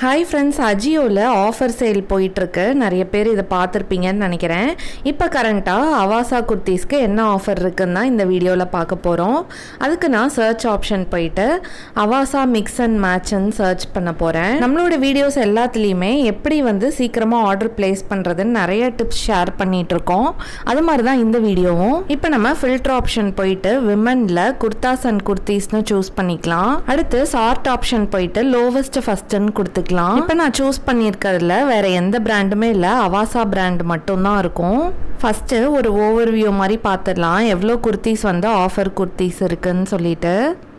hi friends அஜியோவில் offer sale போயிட்டுருக்கு நிறைய பேர் இதை பார்த்துருப்பீங்கன்னு நினைக்கிறேன் இப்போ கரண்ட்டாக அவாசா குர்த்திஸ்க்கு என்ன ஆஃபர் இருக்குன்னு தான் இந்த வீடியோவில் பார்க்க போகிறோம் அதுக்கு நான் சர்ச் ஆப்ஷன் போயிட்டு அவாசா மிக்ஸ் அண்ட் மேட்ச்னு சர்ச் பண்ண போகிறேன் நம்மளோட வீடியோஸ் எல்லாத்துலேயுமே எப்படி வந்து சீக்கிரமாக ஆர்டர் ப்ளேஸ் பண்ணுறதுன்னு நிறைய டிப்ஸ் ஷேர் பண்ணிட்டு இருக்கோம் அது மாதிரி தான் இந்த வீடியோவும் இப்போ நம்ம ஃபில்டர் ஆப்ஷன் போயிட்டு விமனில் குர்தாஸ் அண்ட் குர்த்திஸ்னு சூஸ் பண்ணிக்கலாம் அடுத்து சார்ட் ஆப்ஷன் போயிட்டு லோவஸ்ட் ஃபஸ்ட்டுன்னு கொடுத்துக்கலாம் இப்போ நான் சூஸ் பண்ணியிருக்கிறதுல வேற எந்த பிராண்டுமே இல்லை அவாசா பிராண்ட் மட்டும்தான் இருக்கும் ஃபஸ்ட்டு ஒரு ஓவர்வியூ மாதிரி பார்த்துடலாம் எவ்வளோ குர்த்திஸ் வந்து ஆஃபர் குர்த்திஸ் இருக்குன்னு சொல்லிட்டு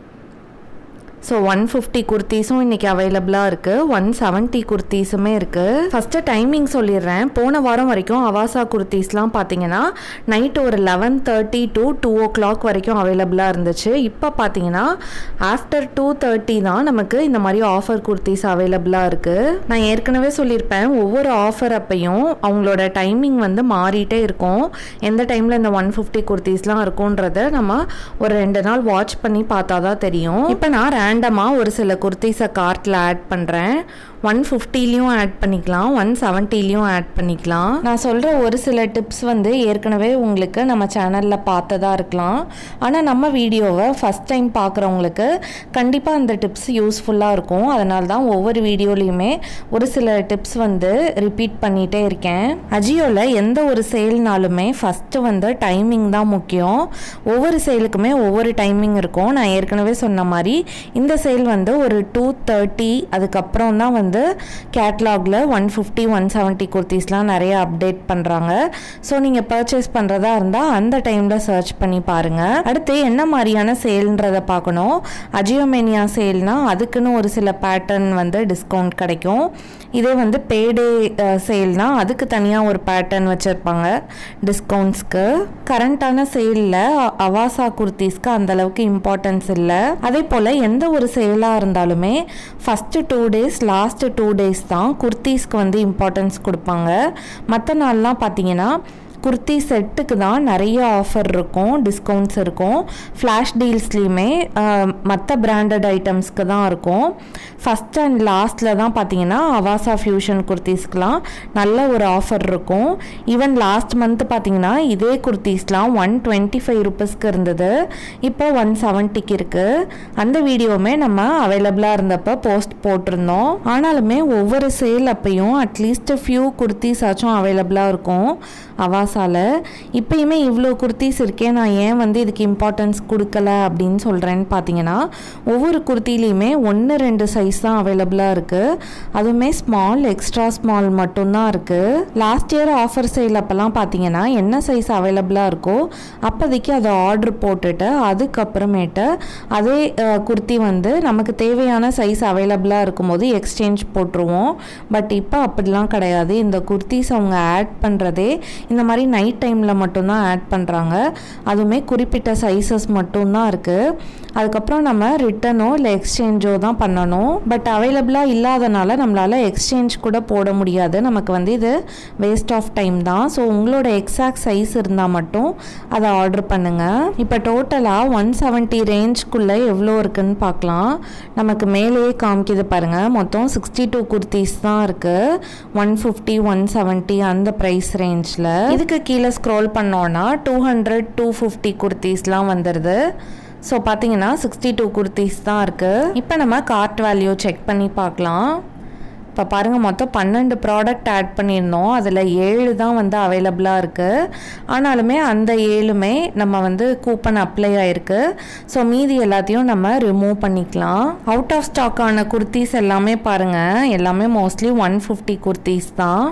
ஸோ ஒன் ஃபிஃப்டி குர்த்திஸும் இன்றைக்கி அவைலபிளாக இருக்குது ஒன் செவன்ட்டி குர்த்திஸுமே இருக்குது ஃபஸ்ட்டு டைமிங் சொல்லிடுறேன் போன வாரம் வரைக்கும் அவாசா குர்த்திஸ்லாம் பார்த்தீங்கன்னா நைட் ஒரு eleven thirty to two o'clock வரைக்கும் அவைலபிளாக இருந்துச்சு இப்போ பார்த்தீங்கன்னா ஆஃப்டர் டூ தேர்ட்டி தான் நமக்கு இந்த மாதிரி ஆஃபர் குர்த்திஸ் அவைலபிளாக இருக்குது நான் ஏற்கனவே சொல்லியிருப்பேன் ஒவ்வொரு ஆஃபர் அப்பையும் அவங்களோட டைமிங் வந்து மாறிட்டே இருக்கும் எந்த டைமில் இந்த ஒன் ஃபிஃப்டி குர்த்திஸ்லாம் இருக்குன்றத நம்ம ஒரு ரெண்டு நாள் வாட்ச் பண்ணி பார்த்தா தான் தெரியும் இப்போ நான் ரேண்டமாக ஒரு சில குர்த்திஸை கார்ட்டில் ஆட் பண்ணுறேன் ஒன் ஃபிஃப்டிலையும் ஆட் பண்ணிக்கலாம் ஒன் செவன்ட்டிலையும் ஆட் பண்ணிக்கலாம் நான் சொல்கிற ஒரு சில டிப்ஸ் வந்து ஏற்கனவே உங்களுக்கு நம்ம சேனலில் பார்த்ததா இருக்கலாம் ஆனால் நம்ம வீடியோவை ஃபஸ்ட் டைம் பார்க்குறவங்களுக்கு கண்டிப்பாக அந்த டிப்ஸ் யூஸ்ஃபுல்லாக இருக்கும் அதனால தான் ஒவ்வொரு வீடியோலையுமே ஒரு சில டிப்ஸ் வந்து ரிப்பீட் பண்ணிகிட்டே இருக்கேன் அஜியோவில் எந்த ஒரு சேல்னாலுமே ஃபஸ்ட்டு வந்து டைமிங் தான் முக்கியம் ஒவ்வொரு சேலுக்குமே ஒவ்வொரு டைமிங் இருக்கும் நான் ஏற்கனவே சொன்ன மாதிரி இந்த சேல் வந்து ஒரு டூ தேர்ட்டி அதுக்கப்புறம் தான் வந்து கேட்லாகில் ஒன் ஃபிஃப்டி ஒன் செவன்ட்டி குர்த்திஸ்லாம் நிறைய அப்டேட் பண்ணுறாங்க ஸோ நீங்கள் பர்ச்சேஸ் பண்ணுறதா இருந்தால் அந்த டைமில் சர்ச் பண்ணி பாருங்கள் அடுத்து என்ன மாதிரியான சேல்ன்றதை பார்க்கணும் அஜியோமேனியா சேல்னால் அதுக்குன்னு ஒரு சில பேட்டர்ன் வந்து டிஸ்கவுண்ட் கிடைக்கும் இதே வந்து பேடே சேல்னால் அதுக்கு தனியாக ஒரு பேட்டர்ன் வச்சுருப்பாங்க டிஸ்கவுண்ட்ஸ்க்கு கரண்ட்டான சேலில் அவாசா குர்த்திஸ்க்கு அந்தளவுக்கு இம்பார்ட்டன்ஸ் இல்லை அதே போல் எந்த ஒரு சேலாக இருந்தாலுமே first two days last two days தான் குர்த்திஸ்க்கு வந்து இம்பார்ட்டன்ஸ் கொடுப்பாங்க மற்ற நாள்லாம் பார்த்தீங்கன்னா குர்த்தி செட்டுக்கு தான் நிறைய ஆஃபர் இருக்கும் டிஸ்கவுண்ட்ஸ் இருக்கும் ஃப்ளாஷ் டீல்ஸ்லேயுமே மற்ற பிராண்டட் ஐட்டம்ஸ்க்கு தான் இருக்கும் ஃபஸ்ட் அண்ட் லாஸ்ட்டில் தான் பார்த்தீங்கன்னா அவாசா ஃபியூஷன் குர்த்திஸ்க்கெலாம் நல்ல ஒரு ஆஃபர் இருக்கும் ஈவன் லாஸ்ட் மந்த் பார்த்தீங்கன்னா இதே குர்த்திஸ்லாம் ஒன் டுவெண்ட்டி ஃபைவ் ருபீஸ்க்கு இருந்தது இப்போ ஒன் செவன்ட்டிக்கு இருக்குது அந்த வீடியோவுமே நம்ம அவைலபிளாக இருந்தப்போ போஸ்ட் போட்டிருந்தோம் ஆனாலுமே ஒவ்வொரு சேல் அப்பையும் அட்லீஸ்ட் ஃபியூ குர்த்திஸ் ஆச்சும் அவைலபிளாக இருக்கும் அவாஸ் மசாலா இப்பயுமே இவ்வளோ குர்த்திஸ் இருக்கே நான் ஏன் வந்து இதுக்கு இம்பார்ட்டன்ஸ் கொடுக்கல அப்படின்னு சொல்கிறேன்னு பார்த்தீங்கன்னா ஒவ்வொரு குர்த்திலையுமே ஒன்று ரெண்டு சைஸ் தான் அவைலபிளாக இருக்குது அதுவுமே ஸ்மால் எக்ஸ்ட்ரா ஸ்மால் மட்டும்தான் இருக்குது லாஸ்ட் இயர் ஆஃபர் சேல் அப்போல்லாம் பார்த்தீங்கன்னா என்ன சைஸ் அவைலபிளாக இருக்கோ அப்போதைக்கு அதை ஆர்டர் போட்டுட்டு அதுக்கப்புறமேட்டு அதே குர்த்தி வந்து நமக்கு தேவையான சைஸ் அவைலபிளாக இருக்கும்போது எக்ஸ்சேஞ்ச் போட்டுருவோம் பட் இப்போ அப்படிலாம் கிடையாது இந்த குர்த்திஸ் அவங்க ஆட் பண்ணுறதே இந்த மாதிரி நைட் டைமில் மட்டும்தான் ஆட் பண்ணுறாங்க அதுவுமே குறிப்பிட்ட சைஸஸ் மட்டும்தான் இருக்குது அதுக்கப்புறம் நம்ம ரிட்டனோ இல்லை எக்ஸ்சேஞ்சோ தான் பண்ணணும் பட் அவைலபிளாக இல்லாதனால நம்மளால் எக்ஸ்சேஞ்ச் கூட போட முடியாது நமக்கு வந்து இது வேஸ்ட் ஆஃப் டைம் தான் ஸோ உங்களோட எக்ஸாக்ட் சைஸ் இருந்தால் மட்டும் அதை ஆர்டர் பண்ணுங்கள் இப்போ டோட்டலாக ஒன் செவன்ட்டி ரேஞ்ச்குள்ளே எவ்வளோ இருக்குன்னு பார்க்கலாம் நமக்கு மேலேயே காமிக்கிது பாருங்கள் மொத்தம் சிக்ஸ்டி டூ குர்த்திஸ் தான் இருக்குது ஒன் ஃபிஃப்டி ஒன் செவன்ட்டி அந்த ப்ரைஸ் ரேஞ்சில் இதுக்கு கீழே ஸ்க்ரோல் பண்ணோன்னா டூ ஹண்ட்ரட் டூ ஃபிஃப்டி குர்த்திஸ்லாம் வந்துடுது ஸோ பார்த்தீங்கன்னா சிக்ஸ்டி டூ குர்த்திஸ் தான் இருக்குது இப்போ நம்ம கார்ட் வேல்யூ செக் பண்ணி பார்க்கலாம் இப்போ பாருங்கள் மொத்தம் பன்னெண்டு ப்ராடக்ட் ஆட் பண்ணியிருந்தோம் அதில் ஏழு தான் வந்து அவைலபிளாக இருக்குது ஆனாலுமே அந்த ஏழுமே நம்ம வந்து கூப்பன் அப்ளை ஆகிருக்கு ஸோ மீதி எல்லாத்தையும் நம்ம ரிமூவ் பண்ணிக்கலாம் அவுட் ஆஃப் ஸ்டாக்கான குர்த்திஸ் எல்லாமே பாருங்கள் எல்லாமே மோஸ்ட்லி ஒன் ஃபிஃப்டி குர்த்திஸ் தான்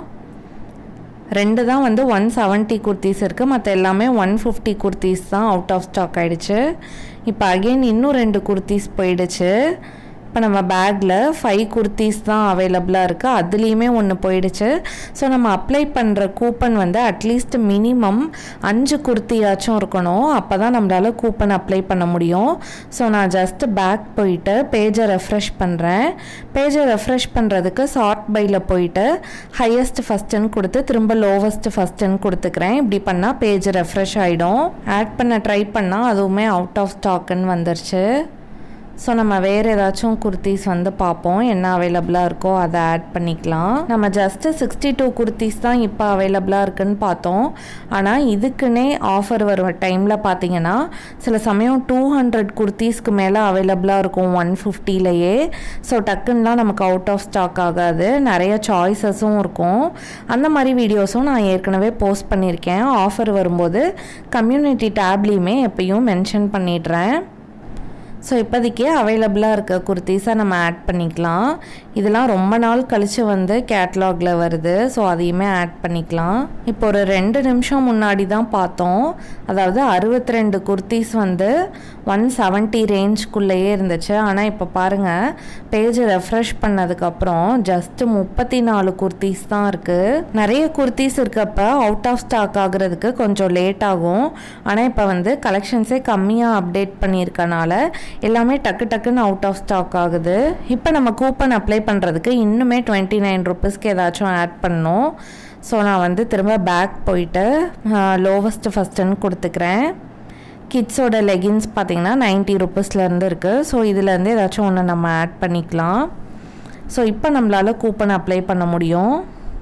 ரெண்டு தான் வந்து ஒன் செவன்ட்டி குர்த்திஸ் இருக்குது மற்ற எல்லாமே ஒன் ஃபிஃப்டி குர்த்திஸ் தான் அவுட் ஆஃப் ஸ்டாக் ஆகிடுச்சு இப்போ அகெயின் இன்னும் ரெண்டு குர்த்திஸ் போயிடுச்சு இப்போ நம்ம பேக்கில் ஃபைவ் குர்த்திஸ் தான் அவைலபிளாக இருக்குது அதுலேயுமே ஒன்று போயிடுச்சு ஸோ நம்ம அப்ளை பண்ணுற கூப்பன் வந்து அட்லீஸ்ட் மினிமம் அஞ்சு குர்த்தியாச்சும் இருக்கணும் அப்போ தான் நம்மளால் கூப்பன் அப்ளை பண்ண முடியும் ஸோ நான் ஜஸ்ட் பேக் போயிட்டு பேஜை ரெஃப்ரெஷ் பண்ணுறேன் பேஜை ரெஃப்ரெஷ் பண்ணுறதுக்கு ஷார்ட் பையில் போயிட்டு ஹையஸ்ட் ஃபஸ்ட்டுன்னு கொடுத்து திரும்ப லோவஸ்ட் ஃபஸ்ட்டுன்னு கொடுத்துக்கிறேன் இப்படி பண்ணால் பேஜ் ரெஃப்ரெஷ் ஆகிடும் ஆட் பண்ண ட்ரை பண்ணால் அதுவுமே அவுட் ஆஃப் ஸ்டாக்குன்னு வந்துருச்சு ஸோ நம்ம வேறு ஏதாச்சும் குர்த்திஸ் வந்து பார்ப்போம் என்ன அவைலபிளாக இருக்கோ அதை ஆட் பண்ணிக்கலாம் நம்ம ஜஸ்ட்டு சிக்ஸ்டி டூ குர்த்திஸ் தான் இப்போ அவைலபிளாக இருக்குன்னு பார்த்தோம் ஆனால் இதுக்குன்னே ஆஃபர் வரும் டைமில் பார்த்தீங்கன்னா சில சமயம் டூ ஹண்ட்ரட் குர்த்திஸ்க்கு மேலே அவைலபிளாக இருக்கும் ஒன் ஃபிஃப்டிலேயே ஸோ டக்குன்னெலாம் நமக்கு அவுட் ஆஃப் ஸ்டாக் ஆகாது நிறைய சாய்ஸஸும் இருக்கும் அந்த மாதிரி வீடியோஸும் நான் ஏற்கனவே போஸ்ட் பண்ணியிருக்கேன் ஆஃபர் வரும்போது கம்யூனிட்டி டேப்லேயுமே எப்பயும் மென்ஷன் பண்ணிடுறேன் ஸோ இப்போதைக்கு அவைலபிளாக இருக்க குர்த்திஸை நம்ம ஆட் பண்ணிக்கலாம் இதெல்லாம் ரொம்ப நாள் கழித்து வந்து கேட்லாகில் வருது ஸோ அதையுமே ஆட் பண்ணிக்கலாம் இப்போ ஒரு ரெண்டு நிமிஷம் முன்னாடி தான் பார்த்தோம் அதாவது அறுபத்தி ரெண்டு குர்த்திஸ் வந்து ஒன் செவன்ட்டி ரேஞ்ச்குள்ளேயே இருந்துச்சு ஆனால் இப்போ பாருங்கள் பேஜ் ரெஃப்ரெஷ் பண்ணதுக்கப்புறம் ஜஸ்ட்டு முப்பத்தி நாலு குர்த்திஸ் தான் இருக்குது நிறைய குர்த்திஸ் இருக்கப்ப அவுட் ஆஃப் ஸ்டாக் ஆகுறதுக்கு கொஞ்சம் லேட் ஆகும் ஆனால் இப்போ வந்து கலெக்ஷன்ஸே கம்மியாக அப்டேட் பண்ணியிருக்கனால எல்லாமே டக்கு டக்குன்னு அவுட் ஆஃப் ஸ்டாக் ஆகுது இப்போ நம்ம கூப்பன் அப்ளை பண்ணுறதுக்கு இன்னுமே டுவெண்ட்டி நைன் ருபீஸ்க்கு ஏதாச்சும் ஆட் பண்ணணும் ஸோ நான் வந்து திரும்ப பேக் போயிட்டு லோவஸ்ட்டு ஃபஸ்ட்டுன்னு கொடுத்துக்கிறேன் கிட்ஸோட லெகின்ஸ் பார்த்திங்கன்னா நைன்ட்டி ருபீஸ்லேருந்து இருக்குது ஸோ இதுலேருந்து ஏதாச்சும் ஒன்று நம்ம ஆட் பண்ணிக்கலாம் ஸோ இப்போ நம்மளால் கூப்பன் அப்ளை பண்ண முடியும்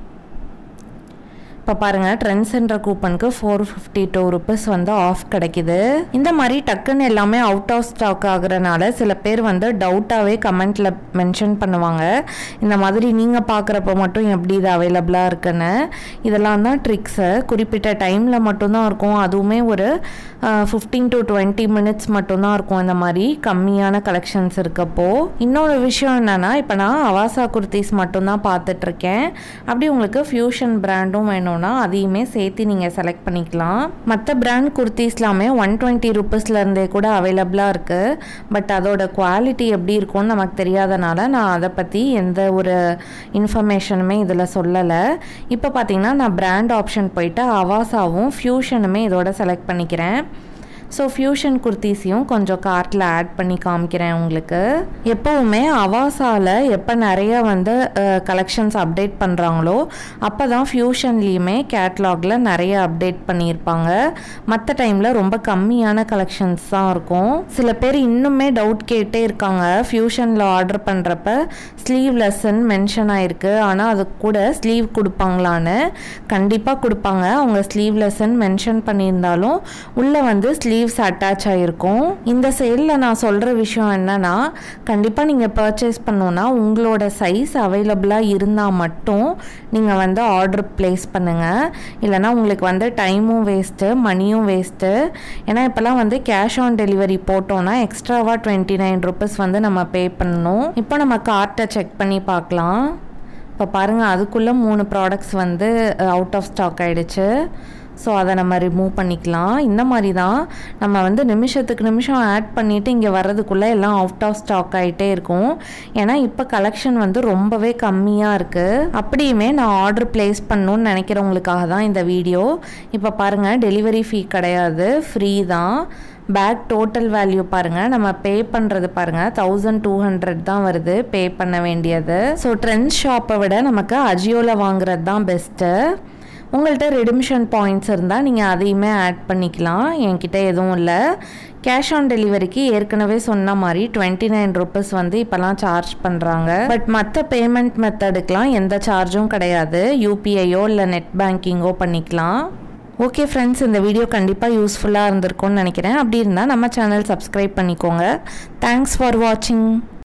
இப்போ பாருங்கள் ட்ரெண்ட்ஸ்ன்ற கூப்பனுக்கு ஃபோர் ஃபிஃப்டி டூ ருபீஸ் வந்து ஆஃப் கிடைக்குது இந்த மாதிரி டக்குன்னு எல்லாமே அவுட் ஆஃப் ஸ்டாக் ஆகுறனால சில பேர் வந்து டவுட்டாகவே கமெண்ட்டில் மென்ஷன் பண்ணுவாங்க இந்த மாதிரி நீங்கள் பார்க்குறப்ப மட்டும் எப்படி இது அவைலபிளாக இருக்குன்னு இதெல்லாம் தான் ட்ரிக்ஸு குறிப்பிட்ட டைமில் மட்டும்தான் இருக்கும் அதுவுமே ஒரு ஃபிஃப்டீன் டு டுவெண்ட்டி மினிட்ஸ் மட்டும்தான் இருக்கும் இந்த மாதிரி கம்மியான கலெக்ஷன்ஸ் இருக்கப்போ இன்னொரு விஷயம் என்னென்னா இப்போ நான் அவாசா குர்த்திஸ் மட்டும்தான் பார்த்துட்ருக்கேன் அப்படி உங்களுக்கு ஃபியூஷன் பிராண்டும் வேணும் வேணும்னா அதையுமே சேர்த்து நீங்கள் செலக்ட் பண்ணிக்கலாம் மற்ற பிராண்ட் குர்த்திஸ்லாமே ஒன் டுவெண்ட்டி ருபீஸ்லேருந்தே கூட அவைலபிளாக இருக்குது பட் அதோட குவாலிட்டி எப்படி இருக்கும்னு நமக்கு தெரியாதனால நான் அதை பற்றி எந்த ஒரு இன்ஃபர்மேஷனுமே இதில் சொல்லலை இப்போ பார்த்தீங்கன்னா நான் பிராண்ட் ஆப்ஷன் போயிட்டு அவாசாவும் ஃபியூஷனுமே இதோட செலக்ட் பண்ணிக்கிறேன் ஸோ ஃபியூஷன் குர்த்திஸையும் கொஞ்சம் கார்ட்டில் ஆட் பண்ணி காமிக்கிறேன் உங்களுக்கு எப்போவுமே அவாசாவில் எப்போ நிறைய வந்து கலெக்ஷன்ஸ் அப்டேட் பண்ணுறாங்களோ அப்போ தான் ஃபியூஷன்லேயுமே கேட்லாகில் நிறைய அப்டேட் பண்ணியிருப்பாங்க மற்ற டைமில் ரொம்ப கம்மியான கலெக்ஷன்ஸ் தான் இருக்கும் சில பேர் இன்னுமே டவுட் கேட்டே இருக்காங்க ஃபியூஷனில் ஆர்டர் பண்ணுறப்ப ஸ்லீவ்லெஸ்ன்னு மென்ஷன் ஆயிருக்கு ஆனால் அது கூட ஸ்லீவ் கொடுப்பாங்களான்னு கண்டிப்பாக கொடுப்பாங்க அவங்க ஸ்லீவ்லெஸ்ன்னு மென்ஷன் பண்ணியிருந்தாலும் உள்ளே வந்து ஸ்லீவ் ஸ்லீவ்ஸ் அட்டாச் ஆகிருக்கும் இந்த சேலில் நான் சொல்கிற விஷயம் என்னென்னா கண்டிப்பாக நீங்கள் பர்ச்சேஸ் பண்ணோன்னா உங்களோட சைஸ் அவைலபிளாக இருந்தால் மட்டும் நீங்கள் வந்து ஆர்டர் ப்ளேஸ் பண்ணுங்கள் இல்லைனா உங்களுக்கு வந்து டைமும் வேஸ்ட்டு மணியும் வேஸ்ட்டு ஏன்னா இப்போல்லாம் வந்து கேஷ் ஆன் டெலிவரி போட்டோன்னா எக்ஸ்ட்ராவாக டுவெண்ட்டி நைன் ருபீஸ் வந்து நம்ம பே பண்ணணும் இப்போ நம்ம கார்ட்டை செக் பண்ணி பார்க்கலாம் இப்போ பாருங்கள் அதுக்குள்ளே மூணு ப்ராடக்ட்ஸ் வந்து அவுட் ஆஃப் ஸ்டாக் ஆகிடுச்சு ஸோ அதை நம்ம ரிமூவ் பண்ணிக்கலாம் இந்த மாதிரி தான் நம்ம வந்து நிமிஷத்துக்கு நிமிஷம் ஆட் பண்ணிவிட்டு இங்கே வர்றதுக்குள்ளே எல்லாம் அவுட் ஆஃப் ஸ்டாக் ஆகிட்டே இருக்கும் ஏன்னா இப்போ கலெக்ஷன் வந்து ரொம்பவே கம்மியாக இருக்குது அப்படியுமே நான் ஆர்டர் ப்ளேஸ் பண்ணணுன்னு நினைக்கிறவங்களுக்காக தான் இந்த வீடியோ இப்போ பாருங்கள் டெலிவரி ஃபீ கிடையாது ஃப்ரீ தான் பேக் டோட்டல் வேல்யூ பாருங்கள் நம்ம பே பண்ணுறது பாருங்கள் தௌசண்ட் டூ ஹண்ட்ரட் தான் வருது பே பண்ண வேண்டியது ஸோ ட்ரெண்ட்ஸ் ஷாப்பை விட நமக்கு அஜியோவில் வாங்குறது தான் பெஸ்ட்டு உங்கள்கிட்ட ரிடிம்ஷன் பாயிண்ட்ஸ் இருந்தால் நீங்கள் அதையுமே ஆட் பண்ணிக்கலாம் என்கிட்ட எதுவும் இல்லை கேஷ் ஆன் டெலிவரிக்கு ஏற்கனவே சொன்ன மாதிரி டுவெண்ட்டி நைன் ருபீஸ் வந்து இப்போலாம் சார்ஜ் பண்ணுறாங்க பட் மற்ற பேமெண்ட் மெத்தடுக்கெலாம் எந்த சார்ஜும் கிடையாது யூபிஐயோ இல்லை நெட் பேங்கிங்கோ பண்ணிக்கலாம் ஓகே ஃப்ரெண்ட்ஸ் இந்த வீடியோ கண்டிப்பாக யூஸ்ஃபுல்லாக இருந்திருக்கும்னு நினைக்கிறேன் அப்படி இருந்தால் நம்ம சேனல் சப்ஸ்கிரைப் பண்ணிக்கோங்க தேங்க்ஸ் ஃபார் வாட்சிங்